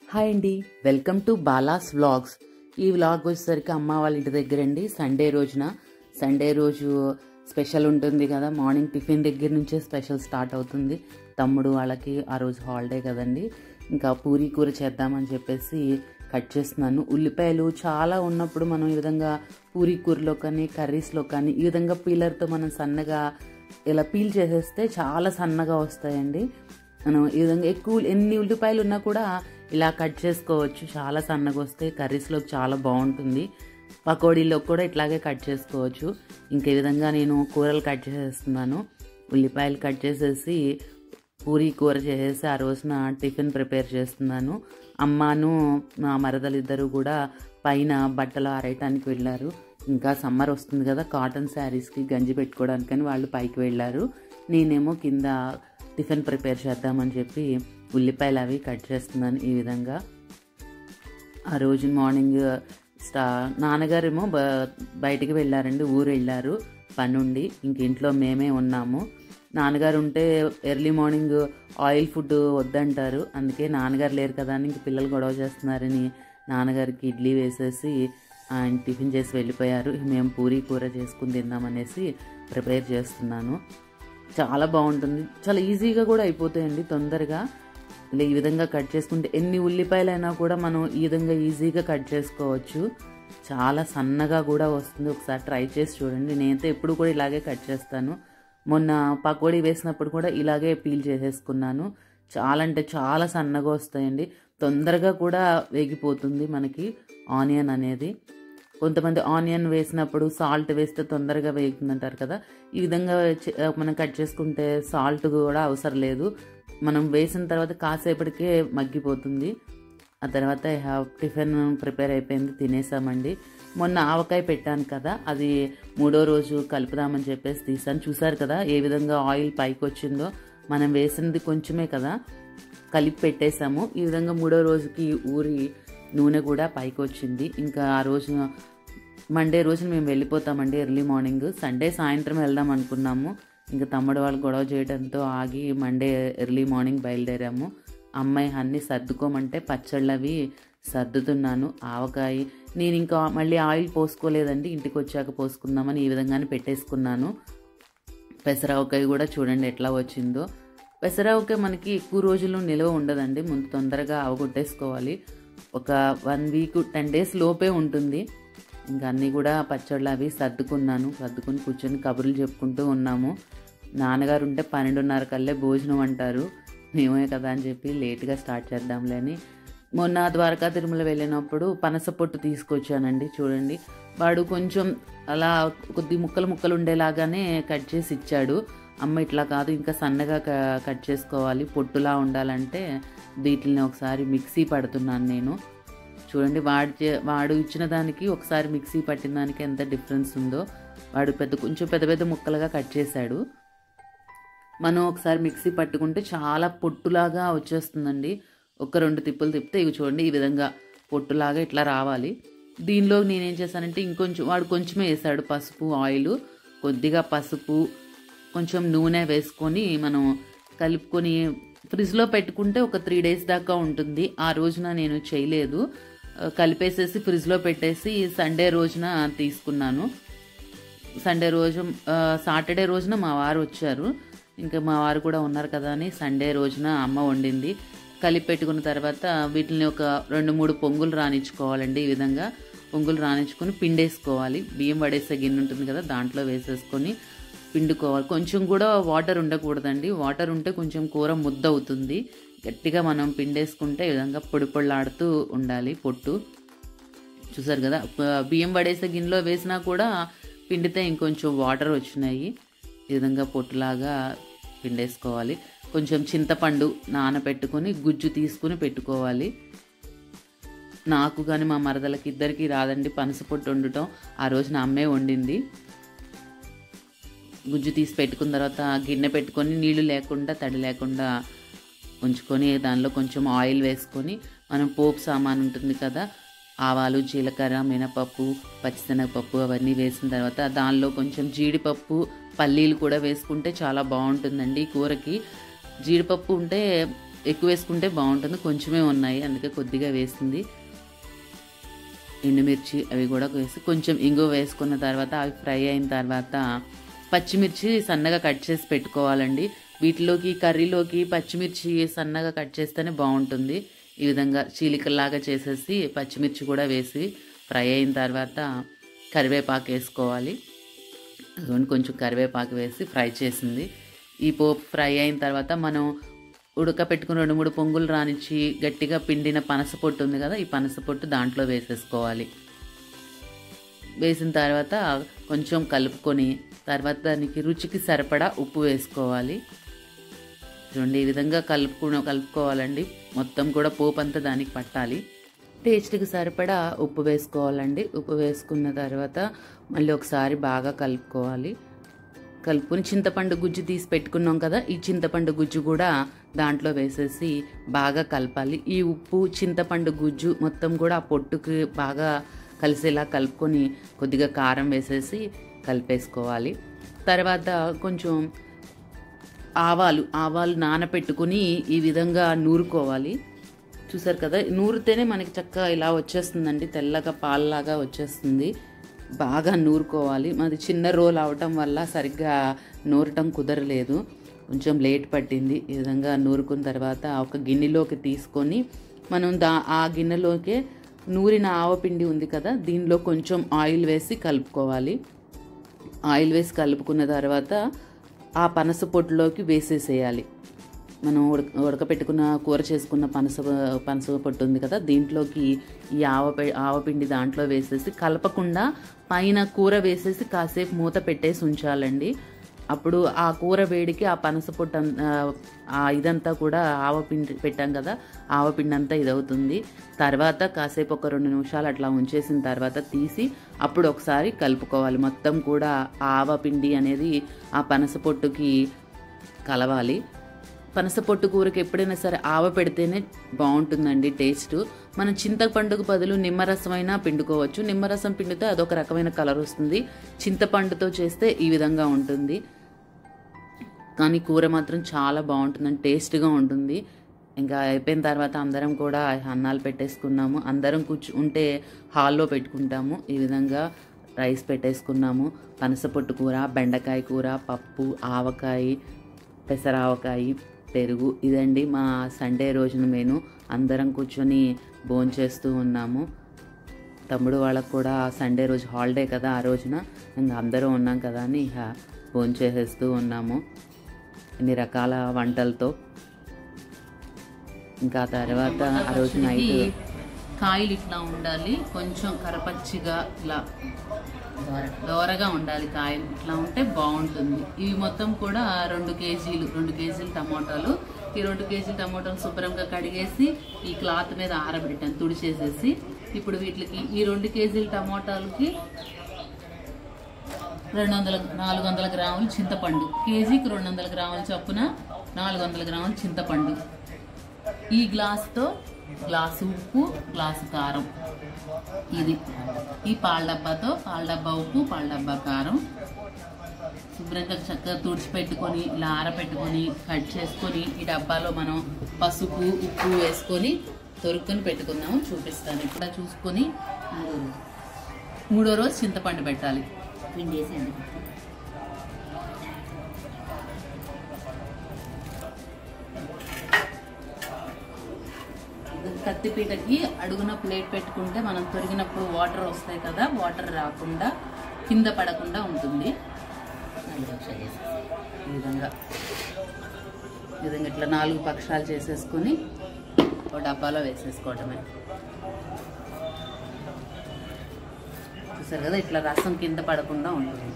Hi అండి welcome to Bala's vlogs ఈ vlog వచ్చేసరికి అమ్మ వాళ్ళ ఇంటి దగ్గర అండి సండే రోజున సండే రోజు స్పెషల్ ఉంటుంది కదా మార్నింగ్ టిఫిన్ దగ్గర నుంచే స్పెషల్ స్టార్ట్ అవుతుంది తమ్ముడు వాళ్ళకి ఆ రోజు హాలిడే కదండి ఇంకా పూరీ కూర చేద్దామని చెప్పేసి కట్ చేస్తున్నాను ఉల్లిపాయలు చాలా ఉన్నప్పుడు మనం ఈ విధంగా పూరీ కూరలో కానీ కర్రీస్లో కానీ ఈ విధంగా పీలర్తో మనం సన్నగా ఇలా పీల్ చేసేస్తే చాలా సన్నగా వస్తాయండి మనం ఈ విధంగా ఎక్కువ ఎన్ని ఉల్లిపాయలు ఉన్నా కూడా ఇలా కట్ చేసుకోవచ్చు చాలా సన్నగా వస్తే కర్రీస్లోకి చాలా బాగుంటుంది పకోడీలో కూడా ఇట్లాగే కట్ చేసుకోవచ్చు ఇంక ఈ విధంగా నేను కూరలు కట్ చేసేస్తున్నాను ఉల్లిపాయలు కట్ చేసేసి పూరీ కూర చేసేసి ఆ రోజున టిఫిన్ ప్రిపేర్ చేస్తున్నాను అమ్మాను నా మరదలు ఇద్దరు కూడా పైన బట్టలు ఆరేయటానికి వెళ్ళారు ఇంకా సమ్మర్ వస్తుంది కదా కాటన్ శారీస్కి గంజి పెట్టుకోవడానికని వాళ్ళు పైకి వెళ్ళారు నేనేమో కింద టిఫిన్ ప్రిపేర్ చేద్దామని చెప్పి ఉల్లిపాయలు అవి కట్ చేస్తున్నాను ఈ విధంగా ఆ రోజు మార్నింగ్ స్టా నాన్నగారేమో బ బయటికి వెళ్ళారండి ఊరు వెళ్ళారు పనుండి ఇంక ఇంట్లో మేమే ఉన్నాము నాన్నగారు ఉంటే ఎర్లీ మార్నింగ్ ఆయిల్ ఫుడ్ వద్దంటారు అందుకే నాన్నగారు లేరు కదా అని ఇంక పిల్లలు గొడవ చేస్తున్నారని నాన్నగారికి ఇడ్లీ వేసేసి ఆయన టిఫిన్ చేసి వెళ్ళిపోయారు మేము పూరీ కూర చేసుకుని తిందామనేసి ప్రిపేర్ చేస్తున్నాను చాలా బాగుంటుంది చాలా ఈజీగా కూడా అయిపోతాయండి తొందరగా ఇలా ఈ విధంగా కట్ చేసుకుంటే ఎన్ని ఉల్లిపాయలైనా కూడా మనం ఈ విధంగా ఈజీగా కట్ చేసుకోవచ్చు చాలా సన్నగా కూడా వస్తుంది ఒకసారి ట్రై చేసి చూడండి నేనైతే ఎప్పుడు కూడా ఇలాగే కట్ చేస్తాను మొన్న పకోడీ వేసినప్పుడు కూడా ఇలాగే పీల్ చేసేసుకున్నాను చాలా అంటే చాలా సన్నగా వస్తాయండి తొందరగా కూడా వేగిపోతుంది మనకి ఆనియన్ అనేది కొంతమంది ఆనియన్ వేసినప్పుడు సాల్ట్ వేస్తే తొందరగా వేగుతుందంటారు కదా ఈ విధంగా చే- మనం కట్ చేసుకుంటే సాల్ట్ కూడా అవసరం లేదు మనం వేసిన తర్వాత కాసేపటికే మగ్గిపోతుంది ఆ తర్వాత హ్యావ్ టిఫిన్ ప్రిపేర్ అయిపోయింది తినేసామండి మొన్న ఆవకాయ పెట్టాను కదా అది మూడో రోజు కలుపుదామని చెప్పేసి తీసాను చూసారు కదా ఏ విధంగా ఆయిల్ పైకి వచ్చిందో మనం వేసింది కొంచెమే కదా కలిపి పెట్టేసాము ఈ విధంగా మూడో రోజుకి ఊరి నూనె కూడా పైకి వచ్చింది ఇంకా ఆ రోజు మండే రోజున మేము వెళ్ళిపోతామండి ఎర్లీ మార్నింగ్ సండే సాయంత్రం వెళ్దాం అనుకున్నాము ఇంకా తమ్ముడు వాళ్ళు గొడవ చేయడంతో ఆగి మండే ఎర్లీ మార్నింగ్ బయలుదేరాము అమ్మాయి అన్ని సర్దుకోమంటే పచ్చళ్ళు అవి సర్దుతున్నాను ఆవకాయ నేను ఇంకా మళ్ళీ ఆయిల్ పోసుకోలేదండి ఇంటికి వచ్చాక పోసుకుందామని ఈ విధంగానే పెట్టేసుకున్నాను పెసరావకాయ కూడా చూడండి ఎట్లా వచ్చిందో పెసరావకాయ మనకి ఎక్కువ రోజులు నిల్వ ఉండదండి ముందు తొందరగా అవగొట్టేసుకోవాలి ఒక వన్ వీక్ టెన్ డేస్ లోపే ఉంటుంది ఇంకా అన్నీ కూడా పచ్చళ్ళు అవి సర్దుకున్నాను సర్దుకుని కూర్చొని కబుర్లు చెప్పుకుంటూ ఉన్నాము నాన్నగారు ఉంటే పన్నెండున్నర కల్లే భోజనం అంటారు మేమే కదా అని చెప్పి లేట్గా స్టార్ట్ చేద్దాంలే అని మొన్న ద్వారకా తిరుమల వెళ్ళినప్పుడు పనస పొట్టు తీసుకొచ్చానండి చూడండి వాడు కొంచెం అలా కొద్ది ముక్కలు ముక్కలు ఉండేలాగానే కట్ చేసి ఇచ్చాడు అమ్మ ఇట్లా కాదు ఇంకా సన్నగా క- కట్ చేసుకోవాలి పొట్టులా ఉండాలంటే వీటిని ఒకసారి మిక్సీ పడుతున్నాను నేను చూడండి వాడు చే- వాడు ఇచ్చిన దానికి ఒకసారి మిక్సీ పట్టిన దానికి ఎంత డిఫరెన్స్ ఉందో వాడు పెద్ద కొంచెం పెద్ద పెద్ద ముక్కలుగా కట్ చేశాడు మనం ఒకసారి మిక్సీ పట్టుకుంటే చాలా పొట్టులాగా వచ్చేస్తుందండి ఒక రెండు తిప్పులు తిప్పితే ఇవి చూడండి ఈ విధంగా పొట్టులాగా ఇట్లా రావాలి దీనిలో నేనేం చేశానంటే ఇంకొంచెం వాడు కొంచెమే వేసాడు పసుపు ఆయిల్ కొద్దిగా పసుపు కొంచెం నూనె వేసుకొని మనం కలుపుకొని ఫ్రిడ్జ్లో పెట్టుకుంటే ఒక త్రీ డేస్ దాకా ఉంటుంది ఆ రోజున నేను చేయలేదు ఆ, కలిపేసేసి ఫ్రిడ్జ్లో పెట్టేసి సండే రోజున తీసుకున్నాను సండే రోజు ఆ, సాటర్డే రోజున మా వారు వచ్చారు ఇంకా మా వారు కూడా ఉన్నారు కదా అని సండే రోజున అమ్మ వండింది కలిపి పెట్టుకున్న తర్వాత వీటిని ఒక రెండు మూడు పొంగులు రానిచ్చుకోవాలండి ఈ విధంగా పొంగులు రానిచ్చుకొని పిండేసుకోవాలి బియ్యం పడేసే గిన్నె ఉంటుంది కదా దాంట్లో వేసేసుకొని పిండుకోవాలి కొంచెం కూడా వాటర్ ఉండకూడదండి వాటర్ ఉంటే కొంచెం కూర ముద్ద అవుతుంది గట్టిగా మనం పిండేసుకుంటే ఈ విధంగా పొడి పొళ్ళాడుతూ ఉండాలి పొట్టు చూసారు కదా ప- బియ్యం పడేసే గిన్నెలో వేసినా కూడా పిండితే ఇంకొంచెం వాటర్ వచ్చినాయి ఈ విధంగా పొట్టులాగా పిండేసుకోవాలి కొంచెం చింతపండు నానబెట్టుకొని గుజ్జు తీసుకుని పెట్టుకోవాలి నాకు కానీ మా మరదలకి ఇద్దరికి రాదండి పనస పొట్టు వండటం ఆ రోజు నా అమ్మే వండింది గుజ్జు తీసి పెట్టుకున్న తర్వాత గిన్నె పెట్టుకొని నీళ్లు లేకుండా తడి లేకుండా ఉంచుకొని దానిలో కొంచెం ఆయిల్ వేసుకొని మనం పోపు సామాన్ ఉంటుంది కదా ఆవాలు జీలకర్ర మినపప్పు పచ్చిశనగపప్పు అవన్నీ వేసిన తర్వాత దానిలో కొంచెం జీడిపప్పు పల్లీలు కూడా వేసుకుంటే చాలా బాగుంటుందండి ఈ కూరకి జీడిపప్పు ఉంటే ఎక్కువ వేసుకుంటే బాగుంటుంది కొంచెమే ఉన్నాయి అందుకే కొద్దిగా వేసింది ఎండుమిర్చి అవి కూడా వేసి కొంచెం ఇంగువ వేసుకున్న తర్వాత అవి ఫ్రై అయిన తర్వాత పచ్చిమిర్చి సన్నగా కట్ చేసి పెట్టుకోవాలండి వీటిలోకి కర్రీలోకి పచ్చిమిర్చి సన్నగా కట్ చేస్తేనే బాగుంటుంది ఈ విధంగా చీలికల్లాగా చేసేసి పచ్చిమిర్చి కూడా వేసి ఫ్రై అయిన తర్వాత కరివేపాకు వేసుకోవాలి అదిగోండి కొంచెం కరివేపాకు వేసి ఫ్రై చేసింది ఈ పోపు ఫ్రై అయిన తర్వాత మనం ఉడకపెట్టుకుని రెండు మూడు పొంగులు రానిచ్చి గట్టిగా పిండిన పనస పొట్టు ఉంది కదా ఈ పనస పొట్టు దాంట్లో వేసేసుకోవాలి వేసిన తర్వాత కొంచెం కలుపుకొని తర్వాత దానికి రుచికి సరిపడా ఉప్పు వేసుకోవాలి చూడండి ఈ విధంగా కలుపుకు కలుపుకోవాలండి మొత్తం కూడా పోపు అంతా దానికి పట్టాలి టేస్ట్కి సరిపడా ఉప్పు వేసుకోవాలండి ఉప్పు వేసుకున్న తర్వాత మళ్ళీ ఒకసారి బాగా కలుపుకోవాలి కలుపుకొని చింతపండు గుజ్జు తీసి పెట్టుకున్నాం కదా ఈ చింతపండు గుజ్జు కూడా దాంట్లో వేసేసి బాగా కలపాలి ఈ ఉప్పు చింతపండు గుజ్జు మొత్తం కూడా ఆ పొట్టుకి బాగా కలిసేలా కలుపుకొని కొద్దిగా కారం వేసేసి కలిపేసుకోవాలి తర్వాత కొంచెం ఆవాలు ఆవాలు నానపెట్టుకుని ఈ విధంగా నూరుకోవాలి చూసారు కదా నూరితేనే మనకి చక్కగా ఇలా వచ్చేస్తుందండి తెల్లగా పాలలాగా వచ్చేస్తుంది బాగా నూరుకోవాలి మాది చిన్న రోల్ అవటం వల్ల సరిగ్గా నూరటం కుదరలేదు కొంచెం లేట్ పట్టింది ఈ విధంగా నూరుకున్న తర్వాత ఒక గిన్నెలోకి తీసుకొని మనం దా ఆ గిన్నెలోకి నూరిన ఆవపిండి ఉంది కదా దీనిలో కొంచెం ఆయిల్ వేసి కలుపుకోవాలి ఆయిల్ వేసి కలుపుకున్న తర్వాత ఆ పనస పొట్టులోకి వేసేసేయాలి మనం ఉడక ఉడకపెట్టుకున్న కూర చేసుకున్న పనస పనస పొట్టు ఉంది కదా దీంట్లోకి ఈ ఆవ ఆవపిండి దాంట్లో వేసేసి కలపకుండా పైన కూర వేసేసి కాసేపు మూత పెట్టేసి ఉంచాలండి అప్పుడు ఆ కూర వేడికి ఆ పనస పొట్టు అం- ఆ, ఆ ఇదంతా కూడా ఆవపిండి పెట్టాం కదా ఆవపిండి అంతా ఇదవుతుంది తర్వాత కాసేపు ఒక రెండు నిమిషాలు అట్లా ఉంచేసిన తర్వాత తీసి అప్పుడు ఒకసారి కలుపుకోవాలి మొత్తం కూడా ఆ ఆవపిండి అనేది ఆ పనస పొట్టుకి కలవాలి పనస పొట్టు కూరకి ఎప్పుడైనా సరే ఆవ పెడితేనే బాగుంటుందండి టేస్ట్ మనం చింతపండుకు బదులు నిమ్మరసం అయినా పిండుకోవచ్చు నిమ్మరసం పిండితే అదొక రకమైన కలర్ వస్తుంది చింతపండుతో చేస్తే ఈ విధంగా ఉంటుంది కానీ కూర మాత్రం చాలా బాగుంటుందండి టేస్ట్గా ఉంటుంది ఇంకా అయిపోయిన తర్వాత అందరం కూడా అన్నాలు పెట్టేసుకున్నాము అందరం కూర్చు ఉంటే హాల్లో పెట్టుకుంటాము ఈ విధంగా రైస్ పెట్టేసుకున్నాము పనసపొట్టు కూర బెండకాయ కూర పప్పు ఆవకాయ పెసరావకాయ పెరుగు ఇదండి మా సండే రోజున మెను అందరం కూర్చొని భోంచేస్తూ ఉన్నాము తమ్ముడు వాళ్ళకు కూడా సండే రోజు హాలిడే కదా ఆ రోజున ఇంకా అందరూ ఉన్నాం కదా అని ఇక భోంచేసేస్తూ ఉన్నాము ఇన్ని రకాల వంటలతో ఇంకా తర్వాత ఆ రోజు నైట్ కాయలు ఇట్లా ఉండాలి కొంచెం కరపచ్చిగా ఇలా దోరగా ఉండాలి కాయలు ఇట్లా ఉంటే బాగుంటుంది ఇవి మొత్తం కూడా రెండు కేజీలు రెండు కేజీలు టమోటాలు ఈ రెండు కేజీలు టమోటాలు శుభ్రంగా కడిగేసి ఈ క్లాత్ మీద ఆరబెట్టాను తుడిచేసేసి ఇప్పుడు వీటికి ఈ రెండు కేజీల టమోటాలకి రెండు వందల నాలుగు వందల గ్రాములు చింతపండు కేజీకి రెండు వందల గ్రాముల చొప్పున నాలుగు వందల గ్రాములు చింతపండు ఈ గ్లాస్తో గ్లాసు ఉప్పు గ్లాసు కారం ఇది ఈ పాల డబ్బాతో పాల డబ్బా ఉప్పు పాల డబ్బా కారం శుభ్రంగా చక్కగా తుడిచిపెట్టుకొని ఇలా ఆరపెట్టుకొని కట్ చేసుకొని ఈ డబ్బాలో మనం పసుపు ఉప్పు వేసుకొని తొరుక్కొని పెట్టుకుందాము చూపిస్తాను ఇక్కడ చూసుకొని మూడో రోజు మూడో రోజు చింతపండు పెట్టాలి పిండి వేసి ఎండ కత్తిపీటకి అడుగున ప్లేట్ పెట్టుకుంటే మనం తొరిగినప్పుడు వాటర్ వస్తాయి కదా వాటర్ రాకుండా కింద పడకుండా ఉంటుంది నాలుగు పక్షాలు చేసి ఈ విధంగా ఈ విధంగా ఇట్లా నాలుగు పక్షాలు చేసేసుకుని ఒక డబ్బాలో వేసేసుకోవటమే చూసారు కదా ఇట్లా రసం కింద పడకుండా ఉంటుంది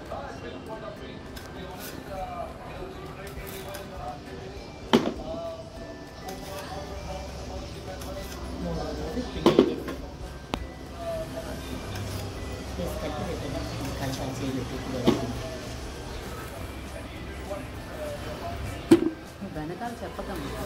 మూడో రోజు పిండి వేసి వేసి కట్టి పెట్టడం కలపాలి చేయి పెట్టి వేయాలి. వెనకాల చెప్పకమ్మా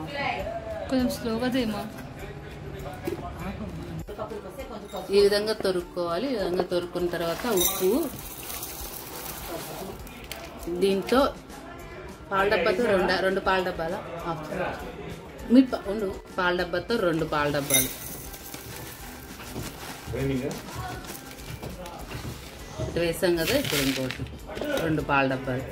కొంచెం స్లోగా చేయమా ఈ విధంగా తొరుక్కోవాలి ఈ విధంగా తొరుక్కున్న తర్వాత ఉప్పు దీంతో పాల డబ్బాతో రెండు రెండు పాల డబ్బాల మీ ప- ఉండు పాల డబ్బాతో రెండు పాల డబ్బాలు ఇటు వేసాం కదా ఇప్పుడు ఇంకోటి రెండు పాల డబ్బాలు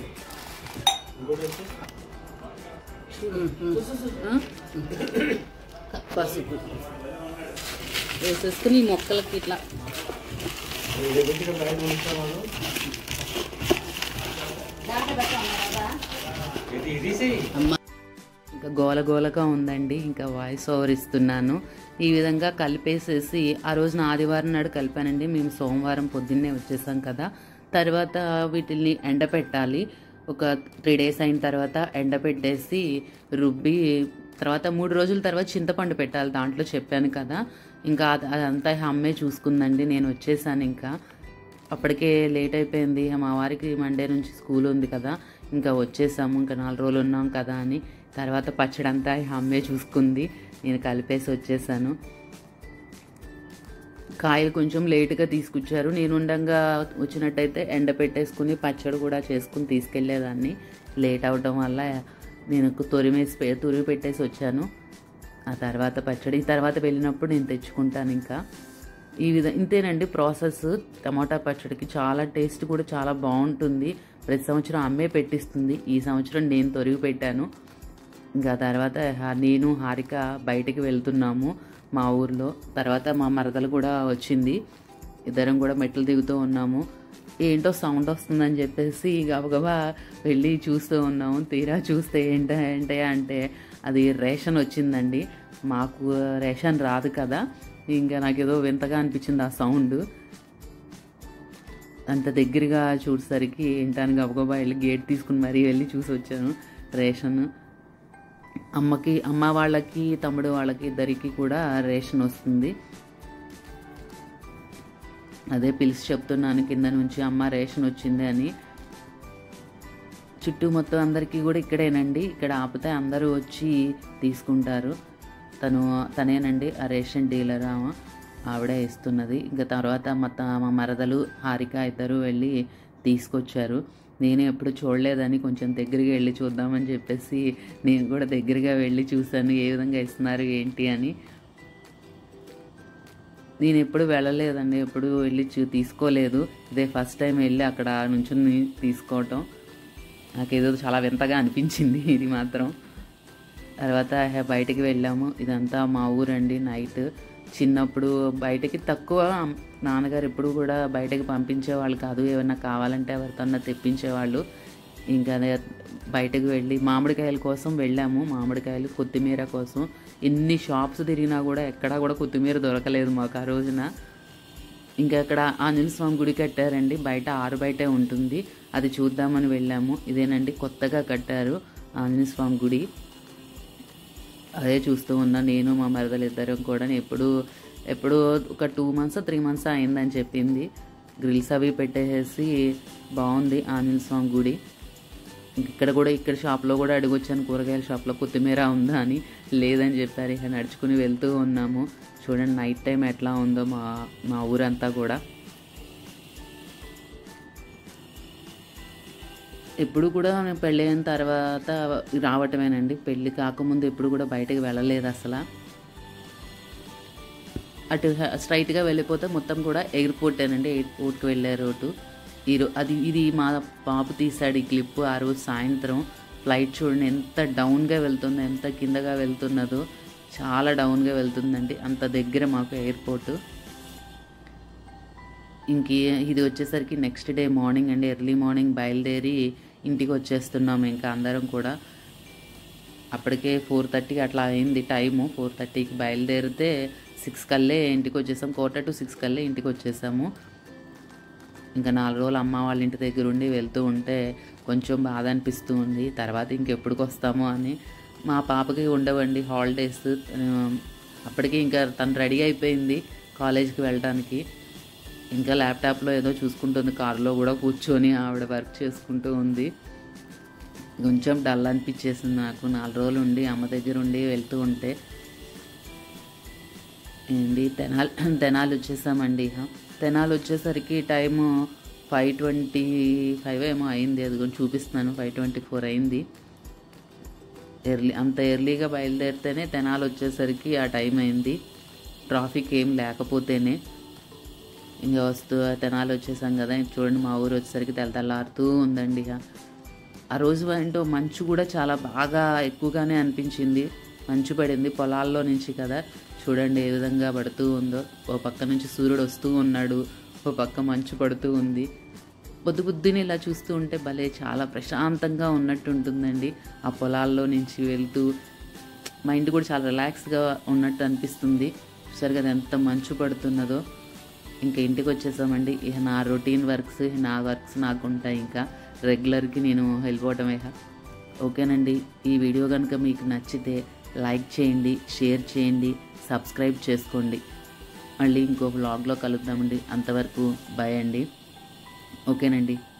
ఉమ్, ఉమ్. ఆ? పసుపు వేసేసుకుని ఈ మొక్కలకి ఇట్లా అమ్మ ఇంకా గోల గోలగా ఉందండి ఇంకా వాయిస్ ఓవర్ ఇస్తున్నాను ఈ విధంగా కలిపేసేసి ఆ రోజున ఆదివారం నాడు కలిపానండి మేము సోమవారం పొద్దున్నే వచ్చేసాం కదా తర్వాత వీటిని ఎండపెట్టాలి ఒక త్రీ డేస్ అయిన తర్వాత ఎండపెట్టేసి రుబ్బి తర్వాత మూడు రోజుల తర్వాత చింతపండు పెట్టాలి దాంట్లో చెప్పాను కదా ఇంకా అది- అదంతా అమ్మే చూసుకుందండి నేను వచ్చేసాను ఇంకా అప్పటికే లేట్ అయిపోయింది మా వారికి మండే నుంచి స్కూల్ ఉంది కదా ఇంకా వచ్చేసాము ఇంకా నాలుగు రోజులు ఉన్నాం కదా అని తర్వాత పచ్చడి అంతా ఈ అమ్మే చూసుకుంది నేను కలిపేసి వచ్చేసాను కాయలు కొంచెం లేటుగా తీసుకొచ్చారు నేను ఉండంగా వచ్చినట్టయితే ఎండ పెట్టేసుకుని పచ్చడి కూడా చేసుకుని తీసుకెళ్లేదాన్ని లేట్ అవడం వల్ల నేను తొరిమేసి పె- తురిమి పెట్టేసి వచ్చాను ఆ తర్వాత పచ్చడి తర్వాత వెళ్ళినప్పుడు నేను తెచ్చుకుంటాను ఇంకా ఈ విధంగా ఇంతేనండి ప్రాసెస్ టమాటా పచ్చడికి చాలా టేస్ట్ కూడా చాలా బాగుంటుంది ప్రతి సంవత్సరం అమ్మే పెట్టిస్తుంది ఈ సంవత్సరం నేను తొరిగి పెట్టాను ఇంకా తర్వాత హ- నేను హారిక బయటికి వెళ్తున్నాము మా ఊర్లో తర్వాత మా మరదలు కూడా వచ్చింది ఇద్దరం కూడా మెట్లు దిగుతూ ఉన్నాము ఏంటో సౌండ్ వస్తుందని చెప్పేసి గబగబా వెళ్ళి చూస్తూ ఉన్నాము తీరా చూస్తే ఏంట ఏంటే అంటే అది రేషన్ వచ్చిందండి మాకు రేషన్ రాదు కదా ఇంకా నాకు ఏదో వింతగా అనిపించింది ఆ సౌండ్ అంత దగ్గరగా చూసేసరికి ఏంటని గబగబా వెళ్ళి గేట్ తీసుకుని మరీ వెళ్ళి చూసి వచ్చాను రేషన్ అమ్మకి అమ్మ వాళ్ళకి తమ్ముడు వాళ్ళకి ఇద్దరికి కూడా రేషన్ వస్తుంది అదే పిలిచి చెప్తున్నాను కింద నుంచి అమ్మ రేషన్ వచ్చింది అని చుట్టూ మొత్తం అందరికీ కూడా ఇక్కడేనండి ఇక్కడ ఆపితే అందరూ వచ్చి తీసుకుంటారు తను తనేనండి ఆ రేషన్ డీలర్ ఆమె ఆవిడే ఇస్తున్నది ఇంకా తర్వాత మొత్తం మా మరదలు హారిక ఇద్దరు వెళ్ళి తీసుకొచ్చారు నేను ఎప్పుడు చూడలేదని కొంచెం దగ్గరికి వెళ్ళి చూద్దామని చెప్పేసి నేను కూడా దగ్గరగా వెళ్ళి చూశాను ఏ విధంగా ఇస్తున్నారు ఏంటి అని నేను ఎప్పుడు వెళ్ళలేదండి ఎప్పుడు వెళ్ళి చూ తీసుకోలేదు ఇదే ఫస్ట్ టైం వెళ్ళి అక్కడ నుంచుని తీసుకోవటం నాకేదో చాలా వింతగా అనిపించింది ఇది మాత్రం తర్వాత హే, బయటికి వెళ్ళాము ఇదంతా మా ఊరండి నైట్ చిన్నప్పుడు బయటికి తక్కువ నాన్నగారు ఎప్పుడు కూడా బయటకి పంపించేవాళ్ళు కాదు ఏమన్నా కావాలంటే ఎవరితోన్నా తెప్పించేవాళ్ళు ఇంకా అదే బయటకు వెళ్ళి మామిడికాయల కోసం వెళ్ళాము మామిడికాయలు కొత్తిమీర కోసం ఎన్ని షాప్స్ తిరిగినా కూడా ఎక్కడా కూడా కొత్తిమీర దొరకలేదు మాకు ఆ రోజున ఇంకా అక్కడ ఆంజనేయ స్వామి గుడి కట్టారండి బయట ఆరు బయటే ఉంటుంది అది చూద్దామని వెళ్ళాము ఇదేనండి కొత్తగా కట్టారు ఆంజనేయ స్వామి గుడి అదే చూస్తూ ఉన్నా నేను మా మరదలు ఇద్దరం కూడా ఎప్పుడు ఎప్పుడు ఒక టూ మంత్స్ త్రీ మంత్స్ అయిందని చెప్పింది గ్రిల్స్ అవి పెట్టేసి బాగుంది ఆంజనేయ స్వామి గుడి ఇక్కడ కూడా ఇక్కడ షాప్లో కూడా అడిగొచ్చాను కూరగాయల షాప్లో కొత్తిమీర ఉందా అని లేదని చెప్పారు ఇక నడుచుకుని వెళ్తూ ఉన్నాము చూడండి నైట్ టైం ఎట్లా ఉందో మా మా ఊరంతా కూడా ఎప్పుడు కూడా నేను పెళ్ళి అయిన తర్వాత రావటమేనండి పెళ్ళి కాకముందు ఎప్పుడు కూడా బయటకు వెళ్ళలేదు అసలు అటు స్ట్రైట్గా వెళ్ళిపోతే మొత్తం కూడా ఎయిర్పోర్టేనండి ఎయిర్పోర్ట్కి వెళ్ళే రోడ్డు ఈ రో అది ఇది మా పాపు తీసాడు ఈ క్లిప్ ఆ రోజు సాయంత్రం ఫ్లైట్ చూడండి ఎంత డౌన్గా వెళ్తుందో ఎంత కిందగా వెళ్తున్నదో చాలా డౌన్గా వెళ్తుందండి అంత దగ్గర మాకు ఎయిర్పోర్ట్ ఇంక ఇది వచ్చేసరికి నెక్స్ట్ డే మార్నింగ్ అండి ఎర్లీ మార్నింగ్ బయలుదేరి ఇంటికి వచ్చేస్తున్నాము ఇంకా అందరం కూడా అప్పటికే ఫోర్ థర్టీకి అట్లా అయింది టైము ఫోర్ థర్టీకి బయలుదేరితే సిక్స్ కల్లే ఇంటికి వచ్చేసాం కోట టు సిక్స్ కల్లే ఇంటికి వచ్చేసాము ఇంకా నాలుగు రోజులు అమ్మ వాళ్ళ ఇంటి దగ్గర ఉండి వెళ్తూ ఉంటే కొంచెం బాధ అనిపిస్తూ ఉంది తర్వాత ఇంకెప్పుడుకి వస్తామో అని మా పాపకి ఉండవండి హాలిడేస్ అప్పటికి ఇంకా తను రెడీ అయిపోయింది కాలేజ్కి వెళ్ళడానికి ఇంకా ల్యాప్టాప్లో ఏదో చూసుకుంటుంది కారులో కూడా కూర్చొని ఆవిడ వర్క్ చేసుకుంటూ ఉంది కొంచెం డల్ అనిపించేసింది నాకు నాలుగు రోజులు ఉండి అమ్మ దగ్గర ఉండి వెళ్తూ ఉంటే ఏంటి తెనాలి తెనాలి వచ్చేసామండి ఇక తెనాలి వచ్చేసరికి టైము ఫైవ్ ట్వంటీ ఫైవ్ ఏమో అయింది అది కొంచెం చూపిస్తున్నాను ఫైవ్ ట్వంటీ ఫోర్ అయింది ఎర్లీ అంత ఎర్లీగా బయలుదేరితేనే తెనాలి వచ్చేసరికి ఆ టైం అయింది ట్రాఫిక్ ఏం లేకపోతేనే ఇంకా వస్తూ తెనాలి వచ్చేసాం కదా ఇంక చూడండి మా ఊరు వచ్చేసరికి తెల్ల తెల్లారుతూ ఉందండి ఇక ఆ రోజు ఏంటో మంచు కూడా చాలా బాగా ఎక్కువగానే అనిపించింది మంచు పడింది పొలాల్లో నుంచి కదా చూడండి ఏ విధంగా పడుతూ ఉందో ఓ పక్క నుంచి సూర్యుడు వస్తూ ఉన్నాడు ఓ పక్క మంచు పడుతూ ఉంది పొద్దు పొద్దుని ఇలా చూస్తూ ఉంటే భలే చాలా ప్రశాంతంగా ఉన్నట్టు ఉంటుందండి ఆ పొలాల్లో నుంచి వెళ్తూ మైండ్ కూడా చాలా రిలాక్స్గా ఉన్నట్టు అనిపిస్తుంది చూసారు కదా ఎంత మంచు పడుతున్నదో ఇంకా ఇంటికి వచ్చేసామండి ఇక నా రొటీన్ వర్క్స్ నా వర్క్స్ నాకు ఉంటాయి ఇంకా రెగ్యులర్కి నేను వెళ్ళిపోవటమే ఇక. ఓకేనండి ఈ వీడియో కనుక మీకు నచ్చితే లైక్ చేయండి షేర్ చేయండి సబ్స్క్రైబ్ చేసుకోండి మళ్ళీ ఇంకో వ్లాగ్లో కలుద్దామండి అంతవరకు బాయ్ అండి ఓకేనండి